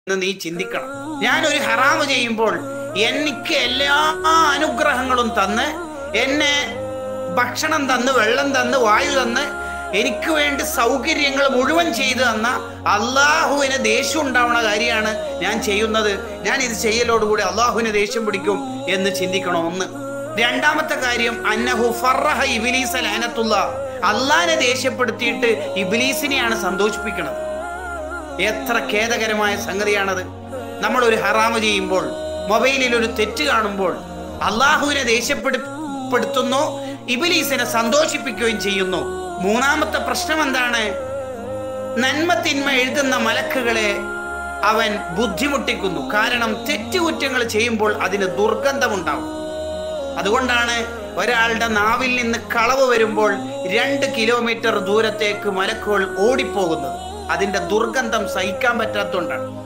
എന്ന് നീ ചിന്തിക്കണം ഞാനൊരു ഹറാമ് ചെയ്യുമ്പോൾ എനിക്ക് എല്ലാ അനുഗ്രഹങ്ങളും തന്ന് എന്നെ ഭക്ഷണം തന്ന് വെള്ളം തന്ന് വായു തന്ന് എനിക്ക് വേണ്ടി സൗകര്യങ്ങൾ മുഴുവൻ ചെയ്തു തന്ന അള്ളാഹുവിന് ദേഷ്യം ഉണ്ടാവുന്ന കാര്യമാണ് ഞാൻ ചെയ്യുന്നത് ഞാൻ ഇത് ചെയ്യലോടുകൂടി അള്ളാഹുവിന് ദേഷ്യം പിടിക്കും എന്ന് ചിന്തിക്കണം ഒന്ന് രണ്ടാമത്തെ കാര്യം അന്നഹു ഫറഹ ഇബിലീസ ലാനത്തുള്ള അള്ളാഹിനെ ദേഷ്യപ്പെടുത്തിയിട്ട് ഇബിലീസിനെയാണ് സന്തോഷിപ്പിക്കുന്നത് എത്ര ഖേദകരമായ സംഗതിയാണത് നമ്മൾ ഒരു ഹറാമ് ചെയ്യുമ്പോൾ മൊബൈലിൽ ഒരു തെറ്റ് കാണുമ്പോൾ അള്ളാഹുവിനെ ദേഷ്യപ്പെടുത്തുന്നു ഇബിലീസിനെ സന്തോഷിപ്പിക്കുകയും ചെയ്യുന്നു മൂന്നാമത്തെ പ്രശ്നം എന്താണ് നന്മ തിന്മ എഴുതുന്ന മലക്കുകളെ അവൻ ബുദ്ധിമുട്ടിക്കുന്നു കാരണം തെറ്റുകുറ്റങ്ങൾ ചെയ്യുമ്പോൾ അതിന് ദുർഗന്ധമുണ്ടാവും അതുകൊണ്ടാണ് ഒരാളുടെ നാവിൽ നിന്ന് കളവ് വരുമ്പോൾ രണ്ട് കിലോമീറ്റർ ദൂരത്തേക്ക് മലക്കുകൾ ഓടിപ്പോകുന്നത് അതിന്റെ ദുർഗന്ധം സഹിക്കാൻ പറ്റാത്തതുകൊണ്ടാണ്